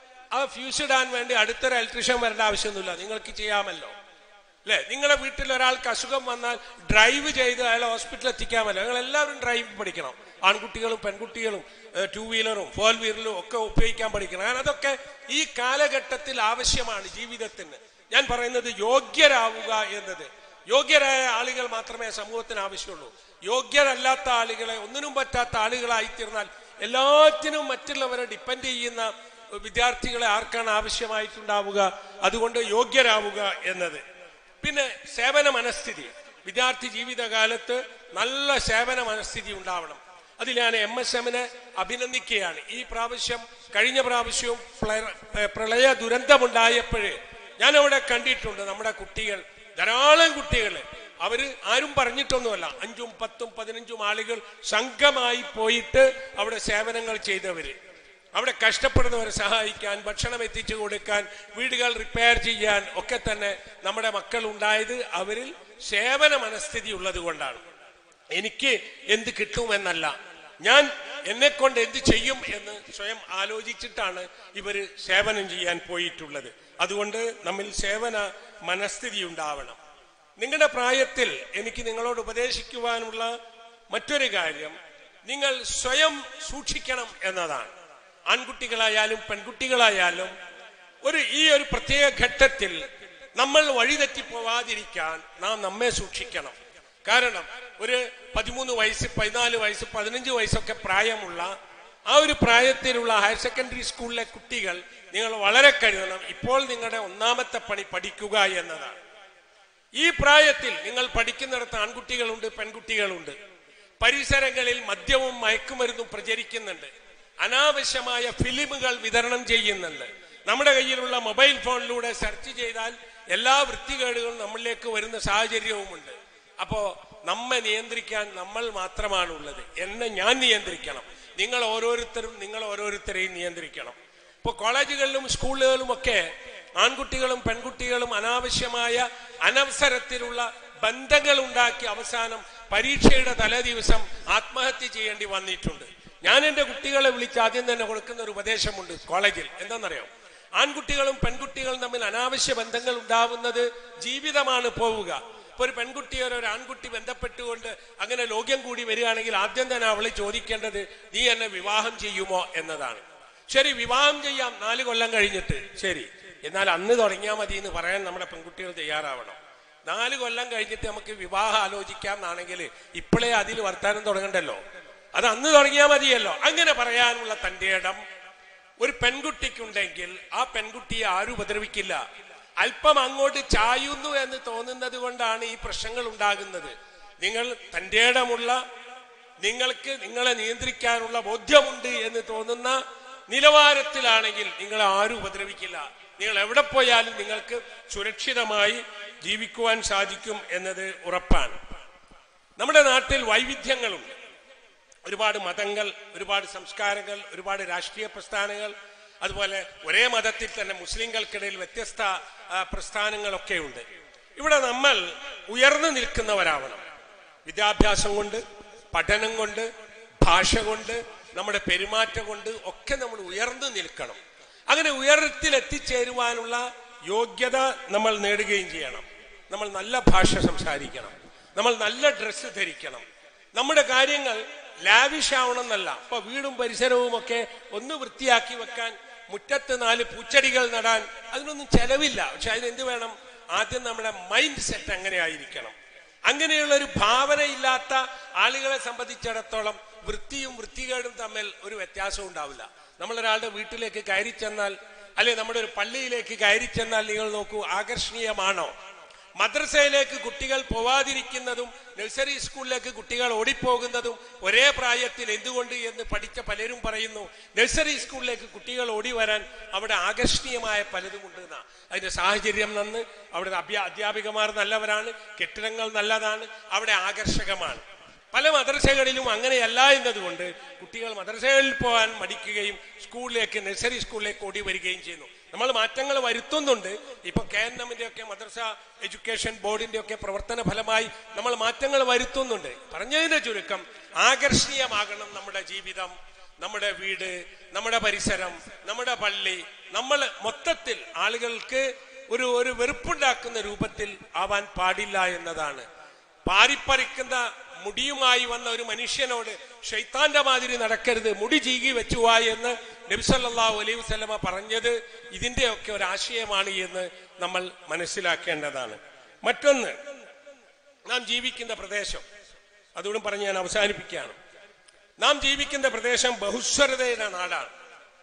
ആ ഫ്യൂസ് ഇടാൻ വേണ്ടി അടുത്തൊരു ഇലക്ട്രീഷ്യൻ വരേണ്ട ആവശ്യമൊന്നുമില്ല നിങ്ങൾക്ക് ചെയ്യാമല്ലോ അല്ലെ നിങ്ങളുടെ വീട്ടിൽ ഒരാൾക്ക് അസുഖം വന്നാൽ ഡ്രൈവ് ചെയ്ത് അയാളെ ഹോസ്പിറ്റലിൽ എത്തിക്കാമല്ലോ നിങ്ങൾ എല്ലാവരും ഡ്രൈവ് പഠിക്കണം ആൺകുട്ടികളും പെൺകുട്ടികളും ടൂ വീലറും ഫോർ വീലറും ഒക്കെ ഉപയോഗിക്കാൻ പഠിക്കണം കാരണം അതൊക്കെ ഈ കാലഘട്ടത്തിൽ ആവശ്യമാണ് ജീവിതത്തിന് ഞാൻ പറയുന്നത് യോഗ്യരാവുക എന്നത് യോഗ്യരായ ആളുകൾ മാത്രമേ സമൂഹത്തിന് ആവശ്യമുള്ളൂ യോഗ്യരല്ലാത്ത ആളുകളെ ഒന്നിനും പറ്റാത്ത ആളുകളായിത്തീർന്നാൽ എല്ലാത്തിനും മറ്റുള്ളവരെ ഡിപ്പെൻഡ് ചെയ്യുന്ന വിദ്യാർത്ഥികളെ ആർക്കാണ് ആവശ്യമായിട്ടുണ്ടാവുക അതുകൊണ്ട് യോഗ്യരാവുക എന്നത് പിന്നെ സേവന മനസ്ഥിതി വിദ്യാർത്ഥി ജീവിതകാലത്ത് നല്ല സേവന മനസ്ഥിതി ഉണ്ടാവണം അതിൽ ഞാൻ എം എസ് എമ്മിനെ അഭിനന്ദിക്കുകയാണ് ഈ പ്രാവശ്യം കഴിഞ്ഞ പ്രാവശ്യവും പ്ല- ഏ, പ്രളയ ദുരന്തമുണ്ടായപ്പോഴേ ഞാൻ അവിടെ കണ്ടിട്ടുണ്ട് നമ്മുടെ കുട്ടികൾ ധാരാളം കുട്ടികൾ അവര് ആരും പറഞ്ഞിട്ടൊന്നുമല്ല അഞ്ചും പത്തും പതിനഞ്ചും ആളുകൾ സംഘമായി പോയിട്ട് അവിടെ സേവനങ്ങൾ ചെയ്തവര് അവിടെ കഷ്ടപ്പെടുന്നവരെ സഹായിക്കാൻ ഭക്ഷണം എത്തിച്ചു കൊടുക്കാൻ വീടുകൾ റിപ്പയർ ചെയ്യാൻ ഒക്കെ തന്നെ നമ്മുടെ മക്കൾ ഉണ്ടായത് അവരിൽ സേവന മനസ്ഥിതി ഉള്ളത് കൊണ്ടാണ് എനിക്ക് എന്ത് കിട്ടുമെന്നല്ല ഞാൻ എന്നെ കൊണ്ട് എന്ത് ചെയ്യും എന്ന് സ്വയം ആലോചിച്ചിട്ടാണ് ഇവര് സേവനം ചെയ്യാൻ പോയിട്ടുള്ളത് അതുകൊണ്ട് നമ്മിൽ സേവന മനസ്ഥിതി ഉണ്ടാവണം നിങ്ങളുടെ പ്രായത്തിൽ എനിക്ക് നിങ്ങളോട് ഉപദേശിക്കുവാനുള്ള മറ്റൊരു കാര്യം നിങ്ങൾ സ്വയം സൂക്ഷിക്കണം എന്നതാണ് ആൺകുട്ടികളായാലും പെൺകുട്ടികളായാലും ഒരു ഈ ഒരു പ്രത്യേക ഘട്ടത്തിൽ നമ്മൾ വഴിതെറ്റി പോവാതിരിക്കാൻ നാം നമ്മെ സൂക്ഷിക്കണം കാരണം ഒരു പതിമൂന്ന് വയസ്സ് പതിനാല് വയസ്സ് പതിനഞ്ച് വയസ്സൊക്കെ പ്രായമുള്ള ആ ഒരു പ്രായത്തിലുള്ള ഹയർ സെക്കൻഡറി സ്കൂളിലെ കുട്ടികൾ നിങ്ങൾ വളരെ കരുതണം ഇപ്പോൾ നിങ്ങളുടെ ഒന്നാമത്തെ പണി പഠിക്കുക എന്നതാണ് ഈ പ്രായത്തിൽ നിങ്ങൾ പഠിക്കുന്നിടത്ത് ആൺകുട്ടികളുണ്ട് പെൺകുട്ടികളുണ്ട് പരിസരങ്ങളിൽ മദ്യവും മയക്കുമരുന്നും പ്രചരിക്കുന്നുണ്ട് അനാവശ്യമായ ഫിലിമുകൾ വിതരണം ചെയ്യുന്നുണ്ട് നമ്മുടെ കയ്യിലുള്ള മൊബൈൽ ഫോണിലൂടെ സെർച്ച് ചെയ്താൽ എല്ലാ വൃത്തികേടുകളും നമ്മളിലേക്ക് വരുന്ന സാഹചര്യവുമുണ്ട് അപ്പോ നമ്മെ നിയന്ത്രിക്കാൻ നമ്മൾ മാത്രമാണുള്ളത് എന്നെ ഞാൻ നിയന്ത്രിക്കണം നിങ്ങൾ ഓരോരുത്തരും നിങ്ങൾ ഓരോരുത്തരെയും നിയന്ത്രിക്കണം ഇപ്പൊ കോളേജുകളിലും സ്കൂളുകളിലും ഒക്കെ ആൺകുട്ടികളും പെൺകുട്ടികളും അനാവശ്യമായ അനവസരത്തിലുള്ള ബന്ധങ്ങൾ ഉണ്ടാക്കി അവസാനം പരീക്ഷയുടെ തലേ ദിവസം ആത്മഹത്യ ചെയ്യേണ്ടി വന്നിട്ടുണ്ട് ഞാൻ എന്റെ കുട്ടികളെ വിളിച്ച് ആദ്യം തന്നെ കൊടുക്കുന്ന ഒരു ഉപദേശമുണ്ട് കോളേജിൽ എന്താണെന്നറിയോ ആൺകുട്ടികളും പെൺകുട്ടികളും തമ്മിൽ അനാവശ്യ ബന്ധങ്ങൾ ഉണ്ടാവുന്നത് ജീവിതമാണ് പോവുക ഇപ്പൊ ഒരു പെൺകുട്ടിയോ ഒരു ആൺകുട്ടി ബന്ധപ്പെട്ടുകൊണ്ട് അങ്ങനെ ലോക്യം കൂടി വരികയാണെങ്കിൽ ആദ്യം തന്നെ അവള് ചോദിക്കേണ്ടത് നീ എന്നെ വിവാഹം ചെയ്യുമോ എന്നതാണ് ശരി വിവാഹം ചെയ്യാം നാല് കൊല്ലം കഴിഞ്ഞിട്ട് ശരി എന്നാൽ അന്ന് തുടങ്ങിയാൽ മതി എന്ന് പറയാൻ നമ്മുടെ പെൺകുട്ടികൾ തയ്യാറാവണം നാല് കൊല്ലം കഴിഞ്ഞിട്ട് നമുക്ക് വിവാഹം ആലോചിക്കാം എന്നാണെങ്കിൽ ഇപ്പോഴേ അതിൽ വർത്താനം തുടങ്ങണ്ടല്ലോ അത് അന്ന് തുടങ്ങിയാൽ മതിയല്ലോ അങ്ങനെ പറയാനുള്ള തന്റെ ഇടം ഒരു പെൺകുട്ടിക്കുണ്ടെങ്കിൽ ആ പെൺകുട്ടിയെ ആരും ഉപദ്രവിക്കില്ല അല്പം അങ്ങോട്ട് ചായുന്നു എന്ന് തോന്നുന്നത് കൊണ്ടാണ് ഈ പ്രശ്നങ്ങൾ ഉണ്ടാകുന്നത് നിങ്ങൾ തന്റെ ഇടമുള്ള നിങ്ങൾക്ക് നിങ്ങളെ നിയന്ത്രിക്കാനുള്ള ബോധ്യമുണ്ട് എന്ന് തോന്നുന്ന നിലവാരത്തിലാണെങ്കിൽ നിങ്ങൾ ആരും ഉപദ്രവിക്കില്ല നിങ്ങൾ എവിടെ പോയാലും നിങ്ങൾക്ക് സുരക്ഷിതമായി ജീവിക്കുവാൻ സാധിക്കും എന്നത് ഉറപ്പാണ് നമ്മുടെ നാട്ടിൽ വൈവിധ്യങ്ങളുണ്ട് ഒരുപാട് മതങ്ങൾ ഒരുപാട് സംസ്കാരങ്ങൾ ഒരുപാട് രാഷ്ട്രീയ പ്രസ്ഥാനങ്ങൾ അതുപോലെ ഒരേ മതത്തിൽ തന്നെ മുസ്ലിങ്ങൾക്കിടയിൽ വ്യത്യസ്ത ആ, പ്രസ്ഥാനങ്ങളൊക്കെ ഉണ്ട് ഇവിടെ നമ്മൾ ഉയർന്നു നിൽക്കുന്നവരാവണം വിദ്യാഭ്യാസം കൊണ്ട് പഠനം കൊണ്ട് ഭാഷ കൊണ്ട് നമ്മുടെ പെരുമാറ്റം കൊണ്ട് ഒക്കെ നമ്മൾ ഉയർന്നു നിൽക്കണം അങ്ങനെ ഉയരത്തിൽ എത്തിച്ചേരുവാനുള്ള യോഗ്യത നമ്മൾ നേടുകയും ചെയ്യണം നമ്മൾ നല്ല ഭാഷ സംസാരിക്കണം നമ്മൾ നല്ല ഡ്രസ്സ് ധരിക്കണം നമ്മുടെ കാര്യങ്ങൾ ലാവിഷ് ആവണമെന്നല്ല ഇപ്പൊ വീടും പരിസരവും ഒക്കെ ഒന്ന് വൃത്തിയാക്കി വെക്കാൻ മുറ്റത്ത് നാല് പൂച്ചെടികൾ നടാൻ അതിനൊന്നും ചെലവില്ല പക്ഷെ അതിനെന്ത് വേണം ആദ്യം നമ്മുടെ മൈൻഡ് സെറ്റ് അങ്ങനെ ആയിരിക്കണം അങ്ങനെയുള്ള ഒരു ഭാവനയില്ലാത്ത ആളുകളെ സംബന്ധിച്ചിടത്തോളം വൃത്തിയും വൃത്തികേടും തമ്മിൽ ഒരു വ്യത്യാസവും ഉണ്ടാവില്ല നമ്മൾ ഒരാളുടെ വീട്ടിലേക്ക് കയറി ചെന്നാൽ അല്ലെ നമ്മുടെ ഒരു പള്ളിയിലേക്ക് കയറി ചെന്നാൽ നിങ്ങൾ നോക്കൂ ആകർഷണീയമാണോ മദ്രസയിലേക്ക് കുട്ടികൾ പോവാതിരിക്കുന്നതും നഴ്സറി സ്കൂളിലേക്ക് കുട്ടികൾ ഓടിപ്പോകുന്നതും ഒരേ പ്രായത്തിൽ എന്തുകൊണ്ട് എന്ന് പഠിച്ച പലരും പറയുന്നു നഴ്സറി സ്കൂളിലേക്ക് കുട്ടികൾ ഓടി വരാൻ അവിടെ ആകർഷണീയമായ പലതും ഉണ്ട് എന്നാ അതിന്റെ സാഹചര്യം നന്ന് അവിടെ അഭ്യാ അധ്യാപികമാർ നല്ലവരാണ് കെട്ടിടങ്ങൾ നല്ലതാണ് അവിടെ ആകർഷകമാണ് പല മദ്രസകളിലും അങ്ങനെയല്ല എന്നതുകൊണ്ട് കുട്ടികൾ മദ്രസകളിൽ പോകാൻ മടിക്കുകയും സ്കൂളിലേക്ക് നഴ്സറി സ്കൂളിലേക്ക് ഓടി വരികയും ചെയ്യുന്നു നമ്മൾ മാറ്റങ്ങൾ വരുത്തുന്നുണ്ട് ഇപ്പൊ കെ എൻ എമ്മിന്റെ ഒക്കെ മദ്രസ എഡ്യൂക്കേഷൻ ബോർഡിന്റെ ഒക്കെ പ്രവർത്തന ഫലമായി നമ്മൾ മാറ്റങ്ങൾ വരുത്തുന്നുണ്ട് പറഞ്ഞതിന്റെ ചുരുക്കം ആകർഷണീയമാകണം നമ്മുടെ ജീവിതം നമ്മുടെ വീട് നമ്മുടെ പരിസരം നമ്മുടെ പള്ളി നമ്മൾ മൊത്തത്തിൽ ആളുകൾക്ക് ഒരു ഒരു വെറുപ്പുണ്ടാക്കുന്ന രൂപത്തിൽ ആവാൻ പാടില്ല എന്നതാണ് പാരിപ്പറിക്കുന്ന മുടിയുമായി വന്ന ഒരു മനുഷ്യനോട് ഷെയ്ത്താന്റെ മാതിരി നടക്കരുത് മുടി ചീകി വെച്ചുവാ എന്ന് നബിസല്ലാഹു അലൈഹി വസല്ലമ പറഞ്ഞത് ഇതിന്റെയൊക്കെ ഒരു ആശയമാണ് എന്ന് നമ്മൾ മനസ്സിലാക്കേണ്ടതാണ് മറ്റൊന്ന് നാം ജീവിക്കുന്ന പ്രദേശം അതുകൊണ്ടും പറഞ്ഞ് ഞാൻ അവസാനിപ്പിക്കുകയാണ് നാം ജീവിക്കുന്ന പ്രദേശം ബഹുസ്വരതയുടെ നാടാണ്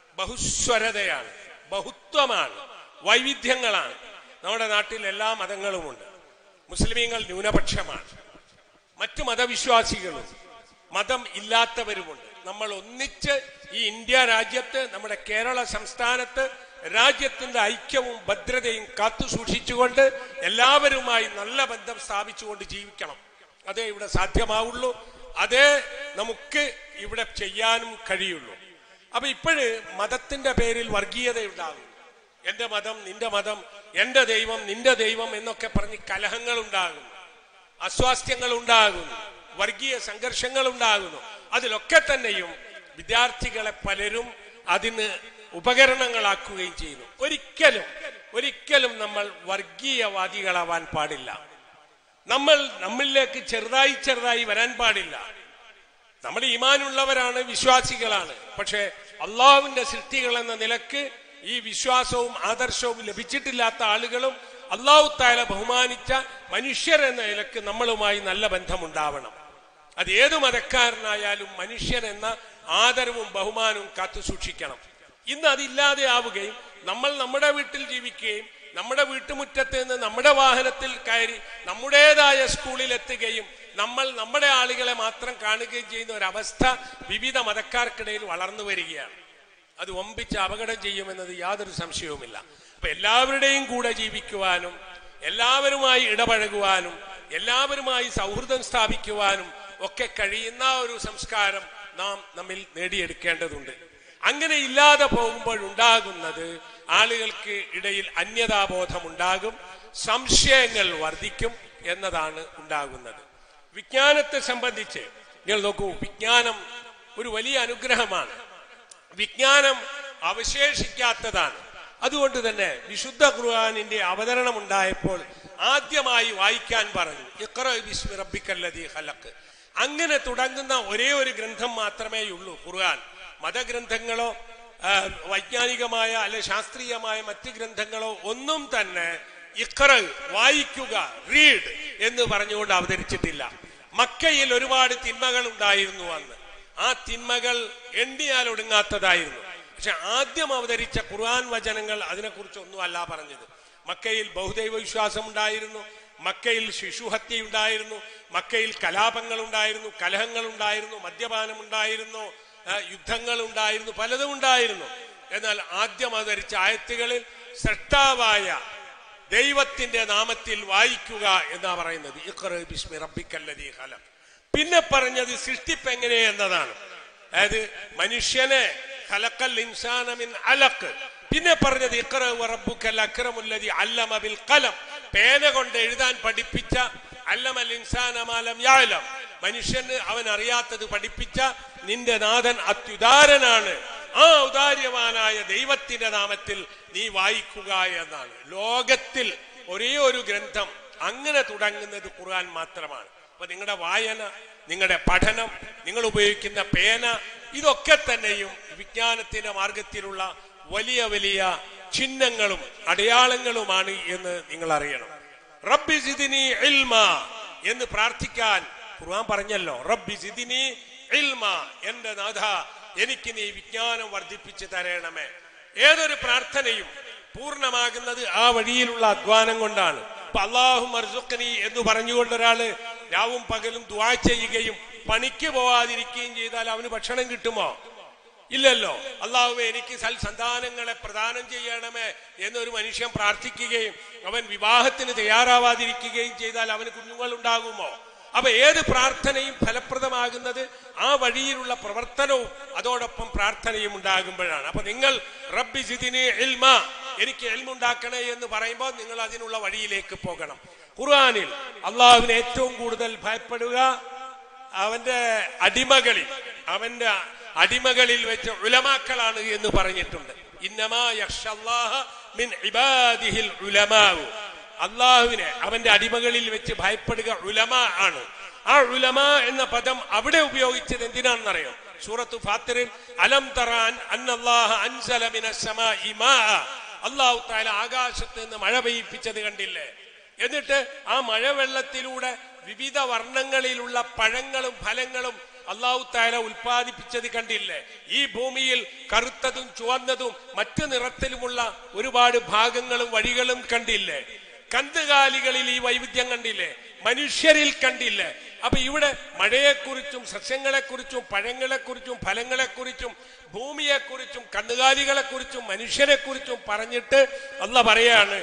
ബഹുസ്വരതയാണ് ബഹുത്വമാണ് വൈവിധ്യങ്ങളാണ് നമ്മുടെ നാട്ടിൽ എല്ലാ മതങ്ങളുമുണ്ട് മുസ്ലിമീങ്ങൾ ന്യൂനപക്ഷമാണ് മറ്റു മതവിശ്വാസികളും മതം ഇല്ലാത്തവരുമുണ്ട് നമ്മൾ ഒന്നിച്ച് ഈ ഇന്ത്യ രാജ്യത്ത് നമ്മുടെ കേരള സംസ്ഥാനത്ത് രാജ്യത്തിന്റെ ഐക്യവും ഭദ്രതയും കാത്തു സൂക്ഷിച്ചുകൊണ്ട് എല്ലാവരുമായി നല്ല ബന്ധം സ്ഥാപിച്ചുകൊണ്ട് ജീവിക്കണം അതേ ഇവിടെ സാധ്യമാവുള്ളൂ അതേ നമുക്ക് ഇവിടെ ചെയ്യാനും കഴിയുള്ളൂ അപ്പൊ ഇപ്പോഴ് മതത്തിന്റെ പേരിൽ വർഗീയത ഉണ്ടാകും എന്റെ മതം നിന്റെ മതം എന്റെ ദൈവം നിന്റെ ദൈവം എന്നൊക്കെ പറഞ്ഞ് കലഹങ്ങൾ ഉണ്ടാകുന്നു അസ്വാസ്ഥ്യങ്ങൾ ഉണ്ടാകുന്നു വർഗീയ സംഘർഷങ്ങൾ ഉണ്ടാകുന്നു അതിലൊക്കെ തന്നെയും വിദ്യാർത്ഥികളെ പലരും അതിന് ഉപകരണങ്ങളാക്കുകയും ചെയ്യുന്നു ഒരിക്കലും ഒരിക്കലും നമ്മൾ വർഗീയവാദികളാവാൻ പാടില്ല നമ്മൾ നമ്മളിലേക്ക് ചെറുതായി ചെറുതായി വരാൻ പാടില്ല നമ്മൾ ഈമാനുള്ളവരാണ് വിശ്വാസികളാണ് പക്ഷെ അള്ളാഹുവിന്റെ സൃഷ്ടികൾ എന്ന നിലക്ക് ഈ വിശ്വാസവും ആദർശവും ലഭിച്ചിട്ടില്ലാത്ത ആളുകളും അള്ളാഹു താല ബഹുമാനിച്ച മനുഷ്യർ എന്ന നിലക്ക് നമ്മളുമായി നല്ല ബന്ധമുണ്ടാവണം അത് ഏത് മതക്കാരനായാലും മനുഷ്യൻ എന്ന ആദരവും ബഹുമാനവും കാത്തു സൂക്ഷിക്കണം ഇന്ന് അതില്ലാതെ ആവുകയും നമ്മൾ നമ്മുടെ വീട്ടിൽ ജീവിക്കുകയും നമ്മുടെ വീട്ടുമുറ്റത്ത് നിന്ന് നമ്മുടെ വാഹനത്തിൽ കയറി നമ്മുടേതായ സ്കൂളിൽ എത്തുകയും നമ്മൾ നമ്മുടെ ആളുകളെ മാത്രം കാണുകയും ചെയ്യുന്ന ഒരവസ്ഥ വിവിധ മതക്കാർക്കിടയിൽ വളർന്നു വരികയാണ് അത് ഒമ്പിച്ച് അപകടം ചെയ്യുമെന്നത് യാതൊരു സംശയവുമില്ല അപ്പൊ എല്ലാവരുടെയും കൂടെ ജീവിക്കുവാനും എല്ലാവരുമായി ഇടപഴകുവാനും എല്ലാവരുമായി സൗഹൃദം സ്ഥാപിക്കുവാനും ഒക്കെ കഴിയുന്ന ഒരു സംസ്കാരം നാം നമ്മിൽ നേടിയെടുക്കേണ്ടതുണ്ട് അങ്ങനെ ഇല്ലാതെ പോകുമ്പോൾ ഉണ്ടാകുന്നത് ആളുകൾക്ക് ഇടയിൽ അന്യതാബോധം ഉണ്ടാകും സംശയങ്ങൾ വർദ്ധിക്കും എന്നതാണ് ഉണ്ടാകുന്നത് വിജ്ഞാനത്തെ സംബന്ധിച്ച് നിങ്ങൾ നോക്കൂ വിജ്ഞാനം ഒരു വലിയ അനുഗ്രഹമാണ് വിജ്ഞാനം അവശേഷിക്കാത്തതാണ് അതുകൊണ്ട് തന്നെ വിശുദ്ധ ഖുർആാനിന്റെ അവതരണം ഉണ്ടായപ്പോൾ ആദ്യമായി വായിക്കാൻ പറഞ്ഞു ഇഖ്റ ബിസ്മി റബ്ബിക്കല്ലദീ ഖലഖ് അങ്ങനെ തുടങ്ങുന്ന ഒരേ ഒരു ഗ്രന്ഥം മാത്രമേ ഉള്ളൂ ഖുർആൻ മതഗ്രന്ഥങ്ങളോ ആ, വൈജ്ഞാനികമായ അല്ലെ ശാസ്ത്രീയമായ മറ്റ് ഗ്രന്ഥങ്ങളോ ഒന്നും തന്നെ ഇഖ്റ വായിക്കുക റീഡ് എന്ന് പറഞ്ഞുകൊണ്ട് അവതരിച്ചിട്ടില്ല മക്കയിൽ ഒരുപാട് തിന്മകൾ ഉണ്ടായിരുന്നു അന്ന് ആ തിന്മകൾ എണ്ണിയാൽ ഒടുങ്ങാത്തതായിരുന്നു പക്ഷെ ആദ്യം അവതരിച്ച ഖുർആൻ വചനങ്ങൾ അതിനെക്കുറിച്ച് ഒന്നും അല്ല പറഞ്ഞത് മക്കയിൽ ബഹുദൈവ വിശ്വാസം ഉണ്ടായിരുന്നു മക്കയിൽ ശിശുഹത്യ ഉണ്ടായിരുന്നു മക്കയിൽ കലാപങ്ങൾ ഉണ്ടായിരുന്നു കലഹങ്ങൾ ഉണ്ടായിരുന്നു മദ്യപാനം ഉണ്ടായിരുന്നു ആ, യുദ്ധങ്ങൾ ഉണ്ടായിരുന്നു പലതും ഉണ്ടായിരുന്നു എന്നാൽ ആദ്യം അവതരിച്ച ആയത്തുകളിൽ സൃഷ്ടാവായ ദൈവത്തിന്റെ നാമത്തിൽ വായിക്കുക എന്നാ പറയുന്നത് ഇഖ്റ ബിസ്മി റബ്ബിക്കല്ലദീ ഖലഖ് പിന്നെ പറഞ്ഞത് സൃഷ്ടിപ്പ് എങ്ങനെ എന്നതാണ് അതായത് മനുഷ്യനെ ഖലഖൽ ഇൻസാന മിൻ അലഖ് പിന്നെ പറഞ്ഞത് ഇഖ്റ വറബ്ബുക്കൽ അക്രമുല്ലദി അല്ലമ ബിൽ ഖലം പേന കൊണ്ട് എഴുതാൻ പഠിപ്പിച്ച അല്ലമൽ ഇൻസാന മാലം യഅലം മനുഷ്യന് അവൻ അറിയാത്തത് പഠിപ്പിച്ച നിന്റെ നാഥൻ അത്യുദാരനാണ് ആ ഉദാര്യവാനായ ദൈവത്തിന്റെ നാമത്തിൽ നീ വായിക്കുക എന്നാണ് ലോകത്തിൽ ഒരേ ഒരു ഗ്രന്ഥം അങ്ങനെ തുടങ്ങുന്നത് ഖുർആൻ മാത്രമാണ് അപ്പൊ നിങ്ങളുടെ വായന നിങ്ങളുടെ പഠനം നിങ്ങൾ ഉപയോഗിക്കുന്ന പേന ഇതൊക്കെ തന്നെയും വിജ്ഞാനത്തിന്റെ മാർഗത്തിലുള്ള വലിയ വലിയ ചിഹ്നങ്ങളും അടയാളങ്ങളുമാണ് എന്ന് നിങ്ങൾ അറിയണം റബ്ബി സിദിനി ഇൽമ എന്ന് പ്രാർത്ഥിക്കാൻ ഖുർആൻ പറഞ്ഞല്ലോ റബ്ബി സിദിനി ഇൽമ എന്റെ നാഥ എനിക്ക് നീ വിജ്ഞാനം വർദ്ധിപ്പിച്ചു തരണമേ ഏതൊരു പ്രാർത്ഥനയും പൂർണ്ണമാകുന്നത് ആ വഴിയിലുള്ള അധ്വാനം കൊണ്ടാണ് ഇപ്പൊ അള്ളാഹു മർസുഖനി എന്ന് പറഞ്ഞുകൊണ്ട് ഒരാള് രാവും പകലും ദ്വാ ചെയ്യുകയും പണിക്ക് പോവാതിരിക്കുകയും ചെയ്താൽ അവന് ഭക്ഷണം കിട്ടുമോ ഇല്ലല്ലോ അള്ളാഹുവെ എനിക്ക് സൽസന്താനങ്ങളെ പ്രദാനം ചെയ്യണമേ എന്നൊരു മനുഷ്യൻ പ്രാർത്ഥിക്കുകയും അവൻ വിവാഹത്തിന് തയ്യാറാവാതിരിക്കുകയും ചെയ്താൽ അവന് കുഞ്ഞുങ്ങൾ ഉണ്ടാകുമോ അപ്പൊ ഏത് പ്രാർത്ഥനയും ഫലപ്രദമാകുന്നത് ആ വഴിയിലുള്ള പ്രവർത്തനവും അതോടൊപ്പം പ്രാർത്ഥനയും ഉണ്ടാകുമ്പോഴാണ് അപ്പൊ നിങ്ങൾ റബ്ബി ജിദിനി ഇൽമ എനിക്ക് എൽമുണ്ടാക്കണേ എന്ന് പറയുമ്പോൾ നിങ്ങൾ അതിനുള്ള വഴിയിലേക്ക് പോകണം ഖുർആനിൽ അള്ളാഹുവിനെ ഏറ്റവും കൂടുതൽ ഭയപ്പെടുക അവന്റെ അടിമകളിൽ അവന്റെ അടിമകളിൽ വെച്ച് ഉലമാക്കളാണ് എന്ന് പറഞ്ഞിട്ടുണ്ട് ഇന്നമാ യഖ്ഷല്ലാഹ മിൻ ഇബാദിഹിൽ ഉലമാഉ അള്ളാഹുവിനെ അവന്റെ അടിമകളിൽ വെച്ച് ഭയപ്പെടുക ഉലമ ആണ് ആ ഉലമ എന്ന പദം അവിടെ ഉപയോഗിച്ചത് എന്തിനാണെന്നറിയോ സൂറത്ത് ഫാത്തിറിൽ അലം തറാൻ അന്നല്ലാഹ അൻസല മിനസ് സമാഇ മാഅ അള്ളാഹു താല ആകാശത്ത് നിന്ന് മഴ പെയ്യിപ്പിച്ചത് കണ്ടില്ലേ എന്നിട്ട് ആ മഴവെള്ളത്തിലൂടെ വിവിധ വർണ്ണങ്ങളിലുള്ള പഴങ്ങളും ഫലങ്ങളും അള്ളാഹു താല ഉൽപ്പാദിപ്പിച്ചത് കണ്ടില്ലേ ഈ ഭൂമിയിൽ കറുത്തതും ചുവന്നതും മറ്റു നിറത്തിലുമുള്ള ഒരുപാട് ഭാഗങ്ങളും വഴികളും കണ്ടില്ലേ കന്നുകാലികളിൽ ഈ വൈവിധ്യം കണ്ടില്ലേ മനുഷ്യരിൽ കണ്ടില്ലേ അപ്പൊ ഇവിടെ മഴയെക്കുറിച്ചും സസ്യങ്ങളെക്കുറിച്ചും പഴങ്ങളെക്കുറിച്ചും ഫലങ്ങളെക്കുറിച്ചും ഭൂമിയെക്കുറിച്ചും കന്നുകാലികളെക്കുറിച്ചും മനുഷ്യരെക്കുറിച്ചും പറഞ്ഞിട്ട് അല്ല പറയാണ്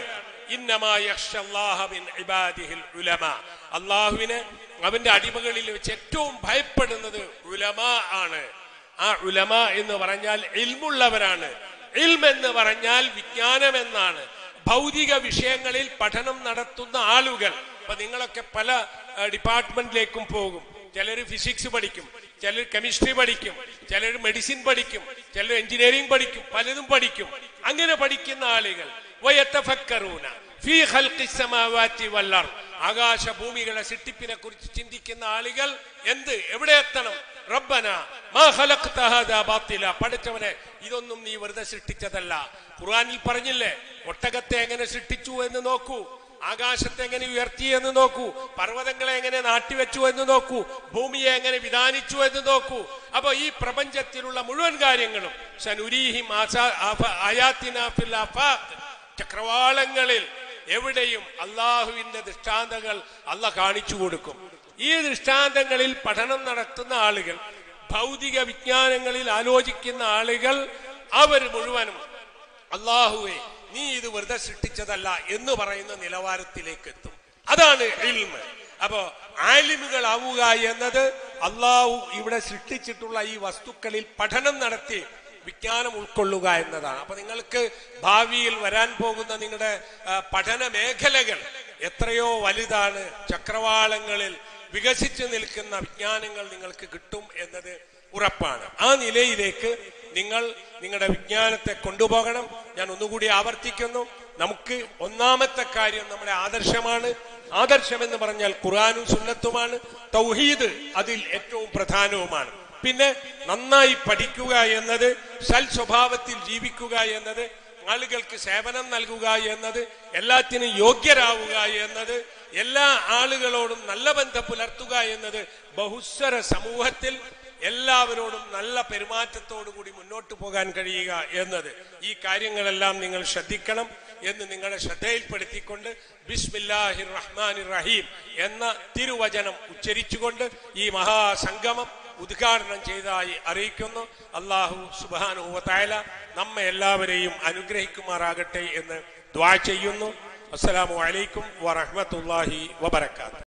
അള്ളാഹുവിനെ അവന്റെ അടിമകളിൽ വെച്ച് ഏറ്റവും ഭയപ്പെടുന്നത് ഉലമ ആണ് ആ ഉലമ എന്ന് പറഞ്ഞാൽ ഇൽമുള്ളവരാണ് ഇൽം എന്ന് പറഞ്ഞാൽ വിജ്ഞാനം എന്നാണ് ഭൗതിക വിഷയങ്ങളിൽ പഠനം നടത്തുന്ന ആളുകൾ അപ്പൊ നിങ്ങളൊക്കെ പല ഡിപ്പാർട്ട്മെന്റിലേക്കും പോകും ചിലർ ഫിസിക്സ് പഠിക്കും ചിലർ കെമിസ്ട്രി പഠിക്കും ചിലർ മെഡിസിൻ പഠിക്കും ചിലർ എഞ്ചിനീയറിംഗ് പഠിക്കും പലതും പഠിക്കും അങ്ങനെ പഠിക്കുന്ന ആളുകൾ വയത്തഫക്കറൂന ഫീ ഖൽഖിസ് സമാവാതി വൽ അർദ് ആകാശ ഭൂമികളെ സൃഷ്ടിപ്പിനെ കുറിച്ച് ചിന്തിക്കുന്ന ആളുകൾ എന്ത് എവിടെ എത്തണം റബ്ബന മാ ഖലഖ്ത ഹാദാ ബാത്തില പഠിച്ചവനെ ഇതൊന്നും നീ വെറുതെ സൃഷ്ടിച്ചതല്ല ഖുർആനിൽ പറഞ്ഞില്ലേ ഒട്ടകത്തെ എങ്ങനെ സൃഷ്ടിച്ചു എന്ന് നോക്കൂ ആകാശത്തെ എങ്ങനെ ഉയർത്തി എന്ന് നോക്കൂ പർവ്വതങ്ങളെ എങ്ങനെ നാട്ടിവെച്ചു എന്ന് നോക്കൂ ഭൂമിയെ എങ്ങനെ വിധാനിച്ചു എന്ന് നോക്കൂ അപ്പൊ ഈ പ്രപഞ്ചത്തിലുള്ള മുഴുവൻ കാര്യങ്ങളും സനുരീഹിം ആസാ- ആഫ- ആയാത്തിനാ ഫിൽ ആഫാഖ്. ചക്രവാളങ്ങളിൽ എവിടെയും അള്ളാഹുവിന്റെ ദൃഷ്ടാന്തങ്ങൾ അല്ല കാണിച്ചു കൊടുക്കും ഈ ദൃഷ്ടാന്തങ്ങളിൽ പഠനം നടത്തുന്ന ആളുകൾ ഭൗതിക വിജ്ഞാനങ്ങളിൽ ആലോചിക്കുന്ന ആളുകൾ അവർ മുഴുവനും അള്ളാഹുവെ നീ ഇത് വെറുതെ സൃഷ്ടിച്ചതല്ല എന്ന് പറയുന്ന നിലവാരത്തിലേക്ക് എത്തും അതാണ് ഇൽമ് അപ്പോ ആലിമുകളാവുക എന്നത് അള്ളാഹു ഇവിടെ സൃഷ്ടിച്ചിട്ടുള്ള ഈ വസ്തുക്കളിൽ പഠനം നടത്തി വിജ്ഞാനം ഉൾക്കൊള്ളുക എന്നതാണ് അപ്പൊ നിങ്ങൾക്ക് ഭാവിയിൽ വരാൻ പോകുന്ന നിങ്ങളുടെ ആ, പഠന മേഖലകൾ എത്രയോ വലുതാണ് ചക്രവാളങ്ങളിൽ വികസിച്ചു നിൽക്കുന്ന വിജ്ഞാനങ്ങൾ നിങ്ങൾക്ക് കിട്ടും എന്നത് ഉറപ്പാണ് ആ നിലയിലേക്ക് നിങ്ങൾ നിങ്ങളുടെ വിജ്ഞാനത്തെ കൊണ്ടുപോകണം ഞാൻ ഒന്നുകൂടി ആവർത്തിക്കുന്നു നമുക്ക് ഒന്നാമത്തെ കാര്യം നമ്മുടെ ആദർശമാണ് ആദർശം എന്ന് പറഞ്ഞാൽ ഖുറാനും സുന്നത്തുമാണ് തൗഹീദ് അതിൽ ഏറ്റവും പ്രധാനവുമാണ് പിന്നെ നന്നായി പഠിക്കുക എന്നത് സൽ സ്വഭാവത്തിൽ ജീവിക്കുക എന്നത് ആളുകൾക്ക് സേവനം നൽകുക എന്നത് എല്ലാത്തിനും യോഗ്യരാവുക എന്നത് എല്ലാ ആളുകളോടും നല്ല ബന്ധം പുലർത്തുക എന്നത് ബഹുസ്വര സമൂഹത്തിൽ എല്ലാവരോടും നല്ല പെരുമാറ്റത്തോടു കൂടി മുന്നോട്ട് പോകാൻ കഴിയുക എന്നത് ഈ കാര്യങ്ങളെല്ലാം നിങ്ങൾ ശ്രദ്ധിക്കണം എന്ന് നിങ്ങളുടെ ശ്രദ്ധയിൽപ്പെടുത്തിക്കൊണ്ട് ബിസ്മില്ലാഹിർ റഹ്മാൻ റഹീം എന്ന തിരുവചനം ഉച്ചരിച്ചുകൊണ്ട് ഈ മഹാസംഗമം ഉദ്ഘാടനം ചെയ്തതായി അറിയിക്കുന്നു അള്ളാഹു സുബാനുവത്തായ നമ്മെ എല്ലാവരെയും അനുഗ്രഹിക്കുമാറാകട്ടെ എന്ന് ദ്വാ ചെയ്യുന്നു അസ്സലാമു അലൈക്കും വറഹ്മത്തുള്ളാഹി വബറകാത്ത്